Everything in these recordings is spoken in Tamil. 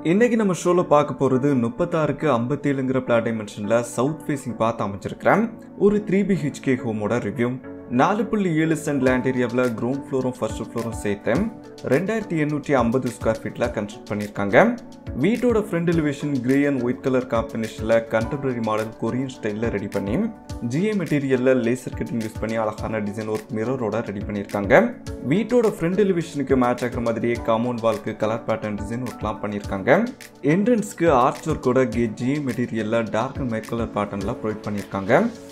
இன்னைக்கு நம்ம ஷோல பார்க்க போறது முப்பத்தாறுக்கு ஐம்பத்தேழுங்கிற பிளாட் டைமென்ஷன்ல சவுத் ஃபேசிங் பார்த்து அமைச்சிருக்கிறேன் ஒரு த்ரீ பிஹெச்கே ஹோமோட ரிவ்யூ நாலு புள்ளி ஏழு சென்ட் லேண்ட் ஏரியாவில் கிரவுண்ட் ஃப்ளோரும் ஃபர்ஸ்ட் ஃப்ளோரும் சேர்த்து ரெண்டாயிரத்தி எண்ணூற்றி ஐம்பது ஸ்கொயர் ஃபீட்டில் கன்ஸ்ட்ரக்ட் பண்ணியிருக்காங்க வீட்டோட front elevation grey and white colour காம்பினேஷனில் கண்டெம்பரரி மாடல் கொரியன் ஸ்டைலில் ரெடி பண்ணி ஜிஏ மெட்டீரியலில் லேசர் கட்டிங் யூஸ் பண்ணி அழகான டிசைன் ஒர்க் மிரரோட ரெடி பண்ணியிருக்காங்க வீட்டோட ஃப்ரண்ட் எலிவேஷனுக்கு மேட்ச் ஆகிற மாதிரியே காம்பவுண்ட் வால்க்கு கலர் பேட்டர்ன் டிசைன் ஒர்க்லாம் பண்ணியிருக்காங்க என்ட்ரன்ஸ்க்கு ஆர்ச் ஒர்க்கோட கே ஜிஏ மெட்டீரியலில் டார்க் அண்ட் ஒயிட் கலர் பேட்டர்னில் ப்ரொவைட் பண்ணியிருக்காங்க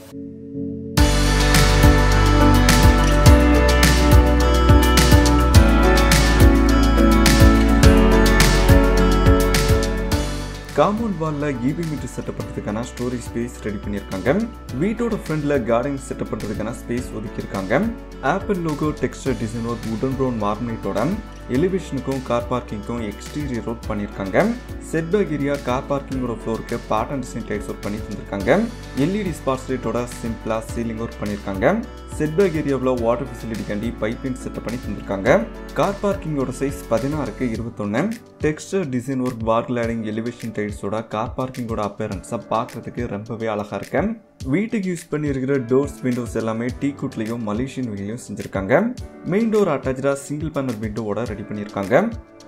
காம்பவுண்ட் வாலில் இபி மீட்டர் செட்டப் பண்ணுறதுக்கான ஸ்டோரேஜ் ஸ்பேஸ் ரெடி பண்ணியிருக்காங்க வீட்டோட ஃப்ரண்ட்ல கார்டன் செட்டப் பண்ணுறதுக்கான ஸ்பேஸ் ஒதுக்கியிருக்காங்க apple logo texture design work உடன் ப்ரௌன் மார்மனேட்டோட எலிவேஷனுக்கும் கார் பார்க்கிங்க்கும் எக்ஸ்டீரியர் ஒர்க் பண்ணியிருக்காங்க செட் பேக் ஏரியா கார் பார்க்கிங்கோட ஃப்ளோருக்கு பேட்டர்ன் டிசைன் டைட்ஸ் ஒர்க் பண்ணி தந்திருக்காங்க எல்இடி ஸ்பாட்ஸ் லைட்டோட சிம்பிளா சீலிங் ஒர்க் பண்ணியிருக்காங்க செட் பேக் ஏரியாவில் வாட்டர் ஃபெசிலிட்டிக்காண்டி பைப்பிங் செட்டப் பண்ணி தந்திருக்காங்க கார் பார்க்கிங்கோட சைஸ் பதினாறுக்கு இருபத்தொன்று texture design work wall cladding elevation டைட்ஸோட கார் பார்க்கிங்கோட அப்பேரன்ஸை பார்க்கறதுக்கு ரொம்பவே அழகாக இருக்கு வீட்டுக்கு யூஸ் பண்ணியிருக்கிற டோர்ஸ் விண்டோஸ் எல்லாமே டீ குட்லையும் மலேசியன் வீலையும் செஞ்சுருக்காங்க மெயின் டோர் அட்டாச்சாக சிங்கிள் பேனல் விண்டோவோட ரெடி பண்ணியிருக்காங்க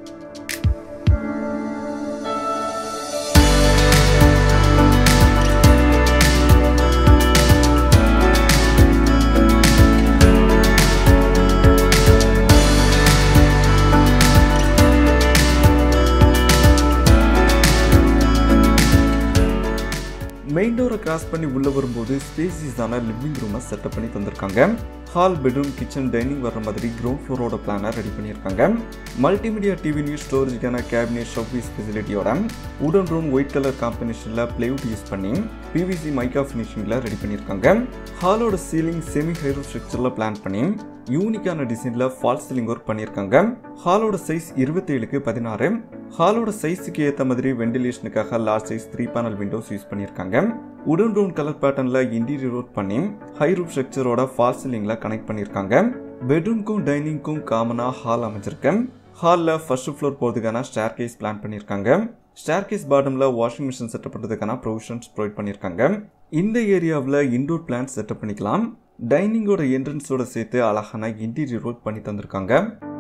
மெயின் டோரை கிராஸ் பண்ணி உள்ள வரும்போது ஸ்பேசிஸான லிவிங் ரூமை செட்டப் பண்ணி தந்திருக்காங்க ஹால் பெட்ரூம் கிச்சன் டைனிங் வர மாதிரி கிரவுண்ட் ஃப்ளோரோட பிளானை ரெடி பண்ணியிருக்காங்க மல்டிமீடியா டிவி நியூஸ் ஸ்டோரேஜுக்கான கேபினெட் ஷோபீஸ் ஃபெசிலிட்டியோட உடன் ரூம் ஒயிட் கலர் காம்பினேஷனில் பிளேவுட் யூஸ் பண்ணி பிவிசி மைக்கா ஃபினிஷிங்கில் ரெடி பண்ணியிருக்காங்க ஹாலோட சீலிங் செமி ஹைரோ ஸ்ட்ரக்சரில் பிளான் பண்ணி யூனிக்கான டிசைனில் ஃபால் சீலிங் ஒர்க் பண்ணியிருக்காங்க ஹாலோட சைஸ் இருபத்தேழுக்கு பதினாறு ஹாலோட சைஸுக்கு ஏற்ற மாதிரி வெண்டிலேஷனுக்காக large size three panel windows use பண்ணியிருக்காங்க உடன் ரூம் கலர் பேட்டர்னில் இன்டீரியர் ஒர்க் பண்ணி ஹை ரூப் ஸ்ட்ரக்சரோட ஃபால் சீலிங்கில் கனெக்ட் பண்ணியிருக்காங்க பெட்ரூம்க்கும் டைனிங்க்கும் காமனாக ஹால் அமைஞ்சிருக்கு ஹாலில் ஃபர்ஸ்ட் ஃப்ளோர் போகிறதுக்கான ஸ்டேர் கேஸ் பிளான் பண்ணியிருக்காங்க ஸ்டேர் கேஸ் பாட்டமில் வாஷிங் மிஷின் செட்டப் பண்ணுறதுக்கான ப்ரொவிஷன்ஸ் ப்ரொவைட் பண்ணியிருக்காங்க இந்த ஏரியாவில் இன்டோர் பிளான்ட் செட்டப் பண்ணிக்கலாம் டைனிங்கோட என்ட்ரன்ஸோட சேர்த்து அழகான இன்டீரியர் ஒர்க் பண்ணி தந்திருக்காங்க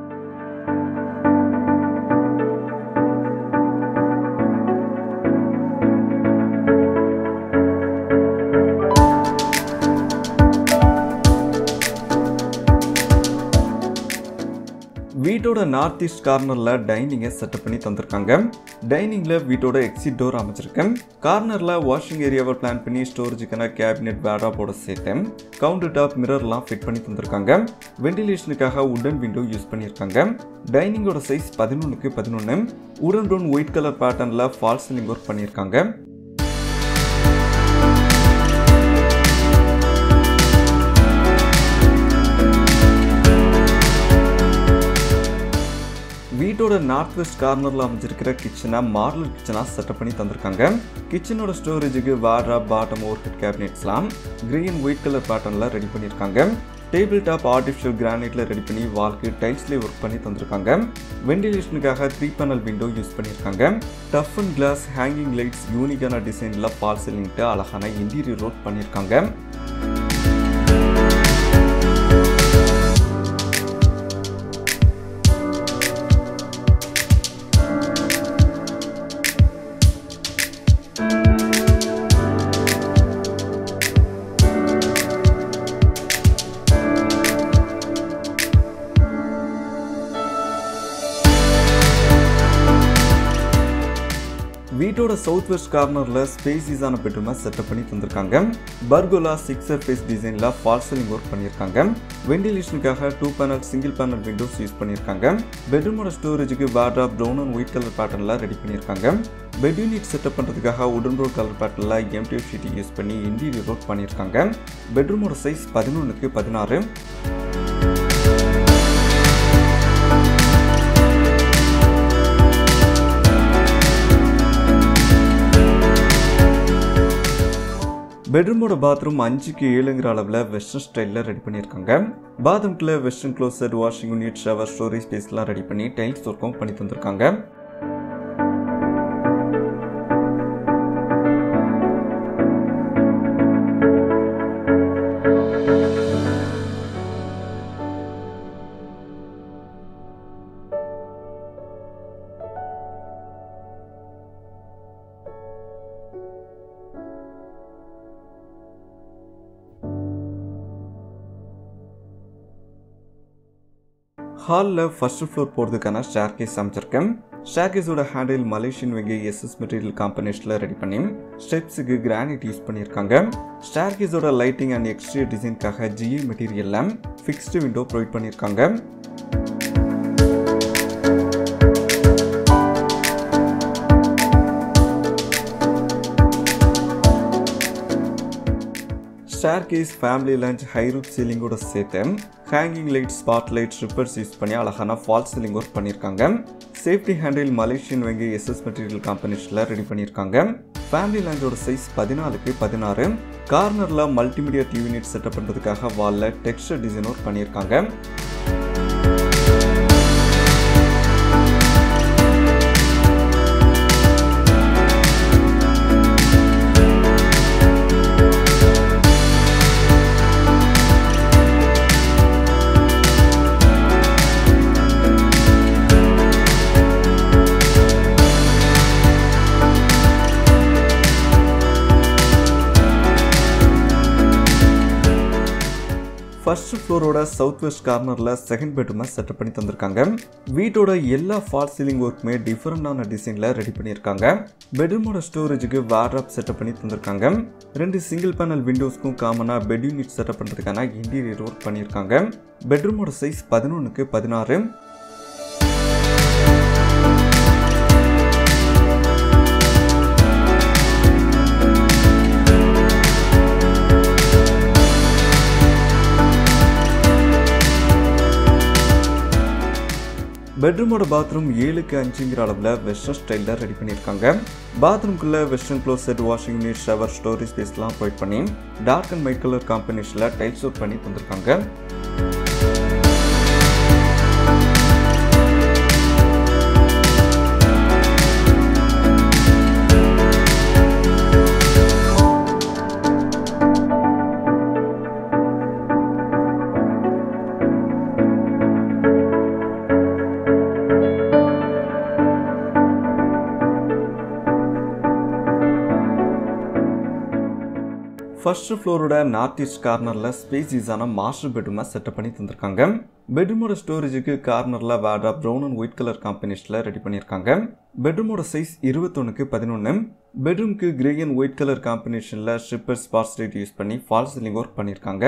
வீட்டோட நார்த் ஈஸ்ட் கார்னரில் டைனிங்கை செட்டப் பண்ணி தந்திருக்காங்க டைனிங்கில் வீட்டோட எக்ஸிட் டோர் அமைச்சிருக்கேன் கார்னரில் வாஷிங் ஏரியாவை பிளான் பண்ணி ஸ்டோரேஜுக்கான கேபினெட் பேடாப்போட சேர்த்தேன் கவுண்டர் டாப் மிரர்லாம் ஃபிட் பண்ணி தந்திருக்காங்க வெண்டிலேஷனுக்காக உடன் விண்டோ யூஸ் பண்ணியிருக்காங்க டைனிங்கோட சைஸ் பதினொன்றுக்கு பதினொன்று உடன் டோன் ஒயிட் கலர் பேட்டர்னில் ஃபால் சீலிங் ஒர்க் பண்ணியிருக்காங்க வீட்டோட நார்த் வெஸ்ட் கார்னரில் அமைஞ்சிருக்கிற கிச்சனை மாடல் கிச்சனாக செட்டப் பண்ணி தந்திருக்காங்க கிச்சனோட ஸ்டோரேஜுக்கு வாட்ரா பாட்டம் ஓவர்ஹெட் கேபினெட்ஸ்லாம் கிரீன் ஒயிட் கலர் பேட்டர்னில் ரெடி பண்ணியிருக்காங்க டேபிள் டாப் ஆர்டிஃபிஷியல் கிரானைட்டில் ரெடி பண்ணி வால்க்கு டைல்ஸ்லேயே ஒர்க் பண்ணி தந்திருக்காங்க வெண்டிலேஷனுக்காக த்ரீ பேனல் விண்டோ யூஸ் பண்ணியிருக்காங்க tough and glass hanging lights யூனிக்கான டிசைனில் பால் சீலிங்ட்டு அழகான இன்டீரியர் ஒர்க் பண்ணியிருக்காங்க வீட்டோட சவுத் வெஸ்ட் கார்னரில் ஸ்பேசிஸான பெட்ரூமை செட்டப் பண்ணி தந்திருக்காங்க பர்கோலா சிக்ஸ் ஃபேஸ் டிசைனில் ஃபால் சீலிங் ஒர்க் பண்ணியிருக்காங்க வெண்டிலேஷனுக்காக two panel single panel windows use பண்ணியிருக்காங்க பெட்ரூமோட ஸ்டோரேஜுக்கு wardrobe brown and white colour பேட்டர்னில் ரெடி பண்ணியிருக்காங்க பெட் யூனிட் செட்டப் பண்ணுறதுக்காக உடன் ரோட் கலர் பேட்டர்னில் எம்டிஎஃப் ஷீட் யூஸ் பண்ணி இன்டீரியர் ஒர்க் பண்ணியிருக்காங்க பெட்ரூமோட சைஸ் பதினொன்றுக்கு பதினாறு பெட்ரூமோட பாத்ரூம் அஞ்சுக்கு ஏழுங்கிற அளவில் வெஸ்டர்ன் ஸ்டைலில் ரெடி பண்ணியிருக்காங்க பாத்ரூம்குள்ள western closet washing unit shower storage ஸ்பேஸ்லாம் ரெடி பண்ணி டைல்ஸ் ஒர்க்கும் பண்ணி தந்திருக்காங்க ஹாலில் ஃபர்ஸ்ட் ஃப்ளோர் போகிறதுக்கான ஷேர் கேஸ் அமைச்சிருக்கேன் ஷேர்கேஸோட ஹேண்டில் மலேசியன் வங்கி எஸ்எஸ் மெட்டீரியல் காம்பினேஷனில் ரெடி பண்ணி ஸ்டெப்ஸுக்கு கிரானைட் யூஸ் பண்ணியிருக்காங்க ஸ்டேர்கேஸோட லைட்டிங் அண்ட் எக்ஸ்டீரியர் டிசைனுக்காக ஜிஏ மெட்டீரியலில் ஃபிக்ஸ்டு விண்டோ ப்ரொவைட் பண்ணியிருக்காங்க staircase family lounge high roof சீலிங்கோட சேர்த்து ஹேங்கிங் லைட் ஸ்பாட் லைட் ரிப்பர்ஸ் யூஸ் பண்ணி அழகான ஃபால் சீலிங் ஒர்க் பண்ணியிருக்காங்க சேஃப்டி ஹேண்டில் மலேசியன் வங்கி எஸ்எஸ் மெட்டீரியல் காம்பினேஷனில் ரெடி பண்ணியிருக்காங்க ஃபேமிலி லஞ்சோட சைஸ் பதினாலுக்கு பதினாறு கார்னரில் மல்டிமீடியா டிவி நெட் செட்டப் பண்ணுறதுக்காக வாலில் டெக்ஸ்டர் டிசைன் ஒர்க் பண்ணியிருக்காங்க ஃபர்ஸ்ட் ஃப்ளோரோட சவுத் வெஸ்ட் கார்னரில் செகண்ட் பெட்ரூமை செட்டப் பண்ணி தந்திருக்காங்க வீட்டோட எல்லா ஃபால் சீலிங் ஒர்க்குமே டிஃப்ரெண்டான டிசைனில் ரெடி பண்ணியிருக்காங்க பெட்ரூமோட ஸ்டோரேஜுக்கு வார்ட்ராப் செட்டப் பண்ணி தந்திருக்காங்க ரெண்டு சிங்கிள் பேனல் விண்டோஸ்க்கும் காமனாக பெட் யூனிட் செட்டப் பண்ணுறதுக்கான இன்டீரியர் ஒர்க் பண்ணியிருக்காங்க பெட்ரூமோட சைஸ் பதினொன்றுக்கு பதினாறு பெட்ரூமோட பாத்ரூம் ஏழுக்கு அஞ்சுங்கிற அளவில் வெஸ்டர்ன் ஸ்டைலில் ரெடி பண்ணியிருக்காங்க பாத்ரூம்குள்ளே western closet washing unit shower storage ஸ்பேஸ்லாம் ப்ரொவைட் பண்ணி டார்க் அண்ட் ஒயிட் கலர் காம்பினேஷனில் டைல்ஸ் ஒர்க் பண்ணி தந்திருக்காங்க ஃபர்ஸ்ட் ஃப்ளோரோட நார்த் ஈஸ்ட் கார்னரில் ஸ்பேசிஸான மாஸ்டர் பெட்ரூமை செட்டப் பண்ணி தந்திருக்காங்க பெட்ரூமோட ஸ்டோரேஜுக்கு கார்னரில் வேடா ப்ரௌன் அண்ட் ஒயிட் கலர் காம்பினேஷனில் ரெடி பண்ணியிருக்காங்க பெட்ரூமோட சைஸ் இருபத்தொன்னுக்கு பதினொன்று பெட்ரூம்க்கு கிரே அண்ட் ஒயிட் கலர் காம்பினேஷனில் ஷிப்பர் ஸ்பாட்ஸ் லைட் யூஸ் பண்ணி ஃபால் சீலிங் ஒர்க் பண்ணியிருக்காங்க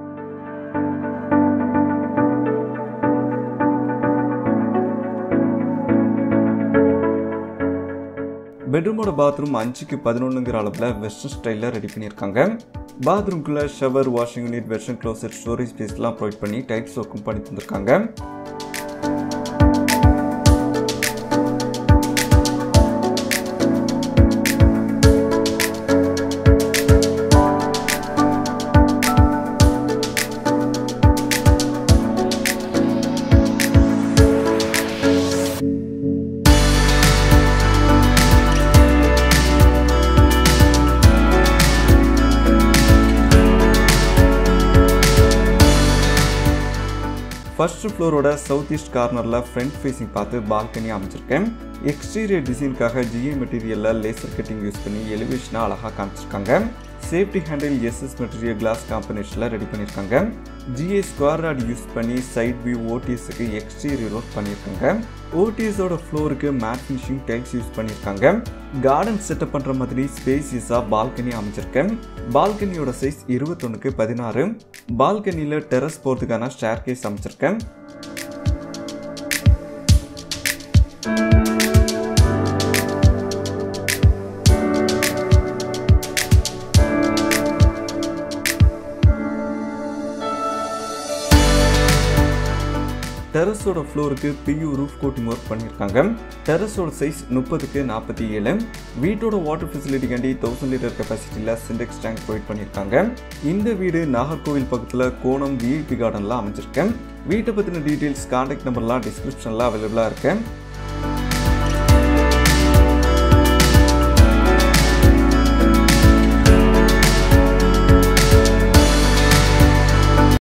பெட்ரூமோட பாத்ரூம் அஞ்சுக்கு பதினொன்றுங்கிற அளவில் வெஸ்டர்ன் ஸ்டைலில் ரெடி பண்ணியிருக்காங்க பாத்ரூம்குள்ளே shower washing unit western closet storage ஸ்பேஸ்லாம் ப்ரொவைட் பண்ணி டைல்ஸ் ஒர்க்கும் பண்ணி தந்திருக்காங்க ஃபர்ஸ்ட் ஃப்ளோரோட சவுத் ஈஸ்ட் கார்னரில் ஃப்ரண்ட் ஃபேஸிங் பார்த்து பால்கனி அமைச்சிருக்கேன் எக்ஸ்டீரியர் டிசைனுக்காக ஜிஏ மெட்டீரியலில் லேசர் கட்டிங் யூஸ் பண்ணி எலிவேஷனாக அழகாக காமிச்சிருக்காங்க safety handle SS material glass காம்பினேஷனில் ரெடி பண்ணியிருக்காங்க ஜிஏ ஸ்கொயர் ராட் யூஸ் பண்ணி சைட் வியூ ஓடிஎஸ்க்கு எக்ஸ்டீரியர் ஒர்க் பண்ணியிருக்காங்க ஓடிஎஸோட ஃப்ளோருக்கு மேட் ஃபினிஷிங் டைல்ஸ் யூஸ் பண்ணியிருக்காங்க கார்டன் செட்டப் பண்ணுற மாதிரி ஸ்பேசியஸாக பால்கனி அமைச்சிருக்கேன் பால்கனியோட சைஸ் இருபத்தொன்னுக்கு பதினாறு பால்கனியில் டெரஸ் போகிறதுக்கான ஸ்டேர் கேஸ் அமைச்சிருக்கேன் டெரஸோட ஃப்ளோருக்கு பியூ ரூஃப் கோட்டிங் ஒர்க் பண்ணியிருக்காங்க டெரஸோட சைஸ் முப்பதுக்கு நாற்பத்தி ஏழு வீட்டோட வாட்டர் ஃபெசிலிட்டிக்காண்டி தௌசண்ட் லிட்டர் கெப்பாசிட்டியில் சிண்டெக்ஸ் டேங்க் ப்ரொவைட் பண்ணியிருக்காங்க இந்த வீடு நாகர்கோவில் பக்கத்தில் கோணம் விஐபி கார்டனில் அமைஞ்சிருக்கேன் வீட்டை பற்றின டீட்டெயில்ஸ் கான்டாக்ட் நம்பர்லாம் டிஸ்கிரிப்ஷனில் அவைலபிளாக இருக்கேன்